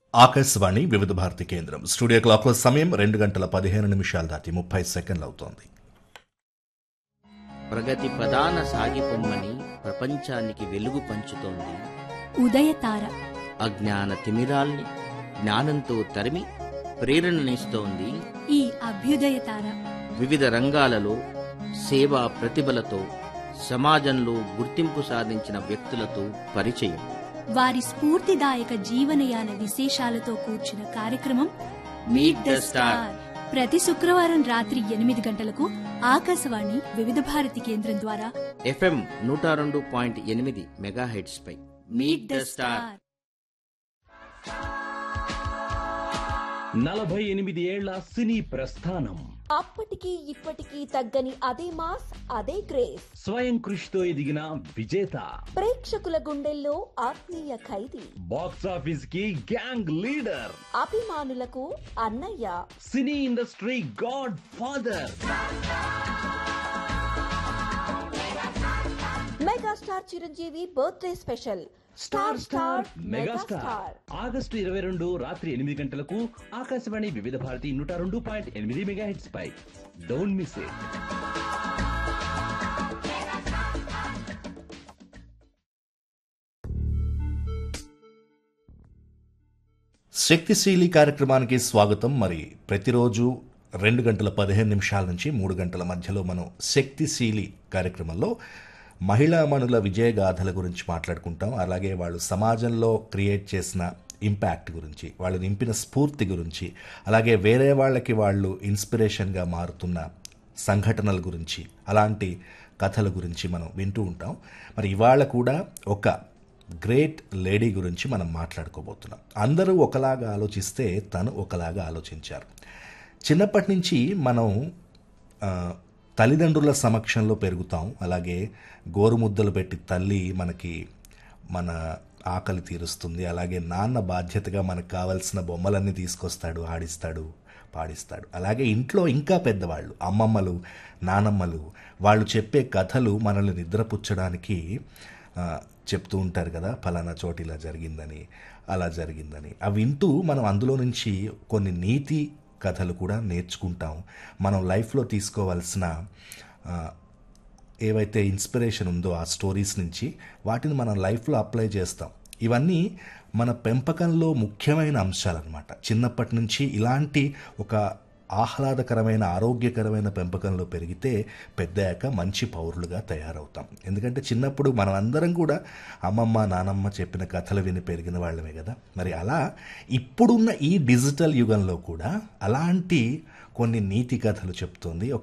ఆకాశవాణి వివిధ భారతి కేంద్రం స్టూడియో క్లాక్లో సమయం రెండు గంటల పదిహేను నిమిషాలు దాటి ముప్పై సెకండ్లు అవుతోంది ప్రగతి ప్రధాన సాగిపొమ్మని ప్రపంచానికి వెలుగు పంచుతోంది ఉదయతార అజ్ఞాన తిమిరాల్ని జ్ఞానంతో తరిమి ప్రేరణనిస్తోంది ఈ అభ్యుదయతార వివిధ రంగాలలో సేవా ప్రతిభలతో సమాజంలో గుర్తింపు సాధించిన వ్యక్తులతో పరిచయం వారి స్ఫూర్తిదాయక జీవనయాన విశేషాలతో కూర్చిన కార్యక్రమం Meet the Star. ప్రతి శుక్రవారం రాత్రి ఎనిమిది గంటలకు ఆకాశవాణి వివిధ భారతి కేంద్రం ద్వారా ఎఫ్ఎం నూట రెండు పాయింట్ ఎనిమిది మెగాహెడ్స్ పై మీట్ ద స్టార్ నలభై ఎనిమిది ఏళ్ల సినీ ప్రస్థానం అప్పటికి ఇప్పటికీ తగ్గని అదే మాస్ అదే క్రేజ్ స్వయం కృషితో ఎదిగిన విజేత ప్రేక్షకుల గుండెల్లో ఆత్మీయ ఖైదీ బాక్స్ ఆఫీస్ కి గ్యాంగ్ లీడర్ అభిమానులకు అన్నయ్య cine industry god father megastar Chiranjeevi birthday special star star megastar August ఇరవై రెండు రాత్రి ఎనిమిది గంటలకు ఆకాశవాణి వివిధ భారతి నూట రెండు పాయింట్ ఎనిమిది మెగా హెడ్స్ పై డోంట్ మిస్ ఇట్ శక్తిశీలి కార్యక్రమానికి స్వాగతం మరి ప్రతిరోజు రెండు గంటల పదిహేను నిమిషాల నుంచి మూడు గంటల మధ్యలో మనం శక్తిశీలి కార్యక్రమంలో మహిళామణుల విజయగాథల గురించి మాట్లాడుకుంటాం అలాగే వాళ్ళు సమాజంలో క్రియేట్ చేసిన ఇంపాక్ట్ గురించి వాళ్ళు నింపిన స్ఫూర్తి గురించి అలాగే వేరే వాళ్ళకి వాళ్ళు ఇన్స్పిరేషన్గా మారుతున్న సంఘటనల గురించి అలాంటి కథల గురించి మనం వింటూ ఉంటాం మరి ఇవాళ కూడా ఒక గ్రేట్ లేడీ గురించి మనం మాట్లాడుకోబోతున్నాం అందరూ ఒకలాగా ఆలోచిస్తే తను ఒకలాగా ఆలోచించారు చిన్నప్పటి నుంచి మనం ఆ, తల్లిదండ్రుల సమక్షంలో పెరుగుతాం అలాగే గోరుముద్దలు పెట్టి తల్లి మనకి మన ఆకలి తీరుస్తుంది అలాగే నాన్న బాధ్యతగా మనకు కావలసిన బొమ్మలన్నీ తీసుకొస్తాడు ఆడిస్తాడు పాడిస్తాడు అలాగే ఇంట్లో ఇంకా పెద్దవాళ్ళు అమ్మమ్మలు నానమ్మలు వాళ్ళు చెప్పే కథలు మనల్ని నిద్రపుచ్చడానికి ఆ, చెప్తూ ఉంటారు కదా ఫలానా చోటు ఇలా జరిగిందని అలా జరిగిందని అవి వింటూ మనం అందులో నుంచి కొన్ని నీతి కథలు కూడా నేర్చుకుంటాం మనం లైఫ్లో తీసుకోవాల్సిన ఆ, ఏవైతే ఇన్స్పిరేషన్ ఉందో ఆ స్టోరీస్ నుంచి వాటిని మన లైఫ్లో అప్లై చేస్తాం ఇవన్నీ మన పెంపకంలో ముఖ్యమైన అంశాలన్నమాట చిన్నప్పటి నుంచి ఇలాంటి ఒక ఆహ్లాదకరమైన ఆరోగ్యకరమైన పెంపకంలో పెరిగితే పెద్దయ్యాక మంచి పౌరులుగా తయారవుతాం ఎందుకంటే చిన్నప్పుడు మనం అందరం కూడా అమ్మమ్మ నానమ్మ చెప్పిన కథలు విని పెరిగిన వాళ్ళమే కదా మరి అలా ఇప్పుడున్న ఈ డిజిటల్ యుగంలో కూడా అలాంటి కొన్ని నీతి కథలు చెప్తోంది ఒక